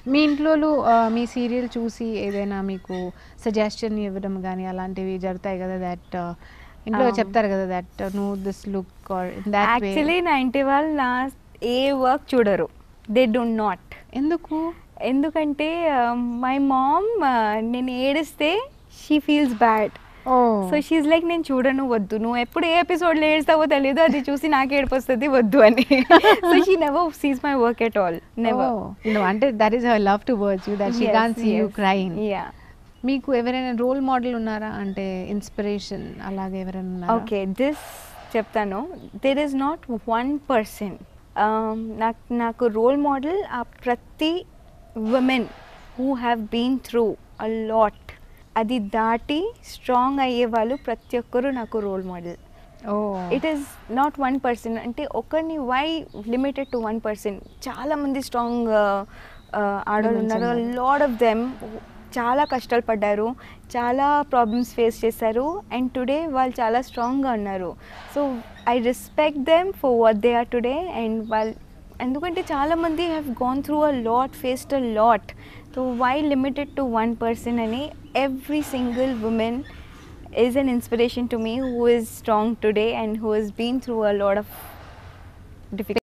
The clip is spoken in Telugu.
మీ ఇంట్లో మీ సీరియల్ చూసి ఏదైనా మీకు సజెషన్ ఇవ్వడం కానీ అలాంటివి జరుగుతాయి కదా దట్ ఇంట్లో Um, చెప్తారు కదా దట్ నువ్వు this look or that actually నా ఇంటి వాళ్ళు నా ఏ వర్క్ చూడరు దే డు నాట్ ఎందుకు ఎందుకంటే మై మామ్ నేను ఏడిస్తే she feels bad oh so she's like నేను చూడను వద్దు నువ్వు ఎప్పుడు ఏ ఎపిసోడ్లో ఏడుస్తావో తెలియదు అది చూసి నాకు ఏడుపు వస్తుంది వద్దు అని so she never sees my work at all never no అంటే that is her love towards you that she can't see you crying yeah మీకు ఎవరైనా రోల్ మోడల్ ఉన్నారా అంటే ఇన్స్పిరేషన్ అలాగే ఎవరైనా ఉన్నారా ఓకే దిస్ చెప్తాను there is not one person నాకు నాకు రోల్ మోడల్ ఆ ప్రతి women who have been through a lot అది దాటి స్ట్రాంగ్ అయ్యే వాళ్ళు ప్రతి ఒక్కరు నాకు రోల్ మోడల్ oh it is not one person అంటే ఒకరిని why limited to one person చాలా మంది స్ట్రాంగ్ ఆడవాళ్ళు Women ఉన్నారు ఉన్నారు. లాడ్ ఆఫ్ దెమ్ చాలా కష్టాలు పడ్డారు చాలా ప్రాబ్లమ్స్ ఫేస్ చేశారు అండ్ టుడే వాళ్ళు చాలా స్ట్రాంగ్గా ఉన్నారు so I respect them for what they are today and వాళ్ళు ఎందుకంటే చాలామంది have gone through a lot faced a lot so why limited to one person అని every single woman is an inspiration to me who is strong today and who has been through a lot of difficult